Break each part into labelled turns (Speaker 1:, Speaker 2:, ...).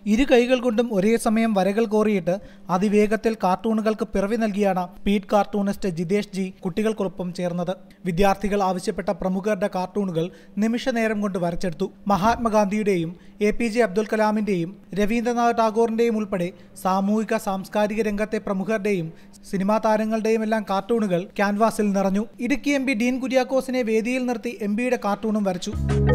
Speaker 1: ഇരു കൈകൾ കൊണ്ടും ഒരേ സമയം വരകൾ കോറിയിട്ട് അതിവേഗത്തിൽ കാർട്ടൂണുകൾക്ക് പിറവി നൽകിയാണ് പീറ്റ് കാർട്ടൂണിസ്റ്റ് ജിതേഷ് ജി കുട്ടികൾക്കൊപ്പം ചേർന്നത് വിദ്യാർത്ഥികൾ ആവശ്യപ്പെട്ട പ്രമുഖരുടെ കാർട്ടൂണുകൾ നിമിഷ നേരം കൊണ്ട് വരച്ചെടുത്തു മഹാത്മാഗാന്ധിയുടെയും എ പി ജെ അബ്ദുൽ കലാമിന്റെയും രവീന്ദ്രനാഥ് ടാഗോറിന്റെയും ഉൾപ്പെടെ സാമൂഹിക സാംസ്കാരിക രംഗത്തെ പ്രമുഖരുടെയും സിനിമാ താരങ്ങളുടെയും എല്ലാം കാർട്ടൂണുകൾ ക്യാൻവാസിൽ നിറഞ്ഞു ഇടുക്കി എം പി ഡീൻ കുര്യാക്കോസിനെ വേദിയിൽ നിർത്തി എം പിയുടെ കാർട്ടൂണും വരച്ചു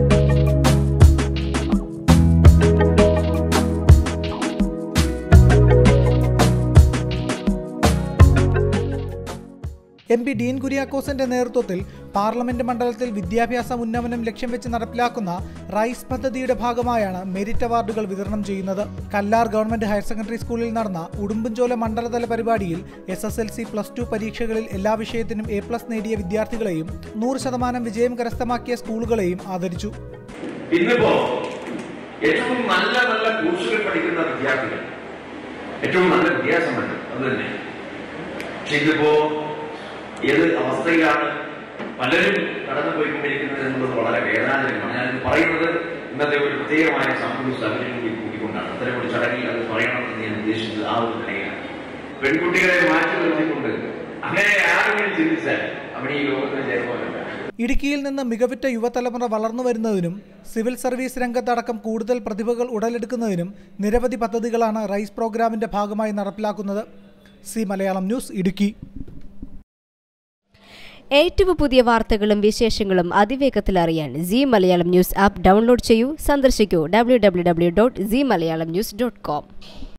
Speaker 1: എം പി ഡീൻ കുര്യാക്കോസിന്റെ നേതൃത്വത്തിൽ പാർലമെന്റ് മണ്ഡലത്തിൽ വിദ്യാഭ്യാസ ഉന്നമനം ലക്ഷ്യം വെച്ച് നടപ്പിലാക്കുന്ന റൈസ് പദ്ധതിയുടെ ഭാഗമായാണ് മെരിറ്റ് അവാർഡുകൾ വിതരണം ചെയ്യുന്നത് കല്ലാർ ഗവൺമെന്റ് ഹയർ സെക്കൻഡറി സ്കൂളിൽ നടന്ന ഉടുമ്പൻചോല മണ്ഡലതല പരിപാടിയിൽ S S L C plus two പരീക്ഷകളിൽ എല്ലാ വിഷയത്തിനും എ പ്ലസ് നേടിയ വിദ്യാർത്ഥികളെയും നൂറ് ശതമാനം വിജയം കരസ്ഥമാക്കിയ സ്കൂളുകളെയും ആദരിച്ചു
Speaker 2: ഇന്നിപ്പോ ഏറ്റവും നല്ല നല്ല കോഴ്സുകൾ പഠിക്കുന്ന വിദ്യാർത്ഥികൾ ഏറ്റവും നല്ല വിദ്യാസമ്പന്നർ അത് തന്നെ പക്ഷെ ഇതിപ്പോ ഏത് അവസ്ഥയിലാണ് പലരും കടന്നുപോയിക്കൊണ്ടിരിക്കുന്നത് എന്നുള്ളത് വളരെ വേദനാജനകമാണ് ഞാനിത് പറയുന്നത് ഇന്നത്തെ ഒരു പ്രത്യേകമായ സാമൂഹ്യ സാഹചര്യം കൂടി കൂട്ടിക്കൊണ്ടാണ് അത്തരം ഒരു ചടങ്ങിൽ അത് പറയണമെന്ന് ഞാൻ ഉദ്ദേശിച്ചത് ആ ഒരു നിലയിലാണ് പെൺകുട്ടികളെ മാറ്റി നിർത്തിക്കൊണ്ട് അങ്ങനെ ആരെങ്കിലും ചിന്തിച്ചാൽ അവിടെ ഈ ലോകത്തിന് ജയപോലല്ല
Speaker 1: ഇടുക്കിയിൽ നിന്ന് മികവുറ്റ യുവതലമുറ വളർന്നു വരുന്നതിനും സിവിൽ സർവീസ് രംഗത്തടക്കം കൂടുതൽ പ്രതിഭകൾ ഉടലെടുക്കുന്നതിനും നിരവധി പദ്ധതികളാണ് റൈസ് പ്രോഗ്രാമിന്റെ ഭാഗമായി നടപ്പിലാക്കുന്നത് സി മലയാളം ന്യൂസ് ഇടുക്കി
Speaker 3: ഏറ്റവും പുതിയ വാർത്തകളും വിശേഷങ്ങളും അതിവേഗത്തിൽ അറിയാൻ Zee Malayalam news app download ചെയ്യൂ സന്ദർശിക്കൂ W W W dot Zee Malayalam news dot com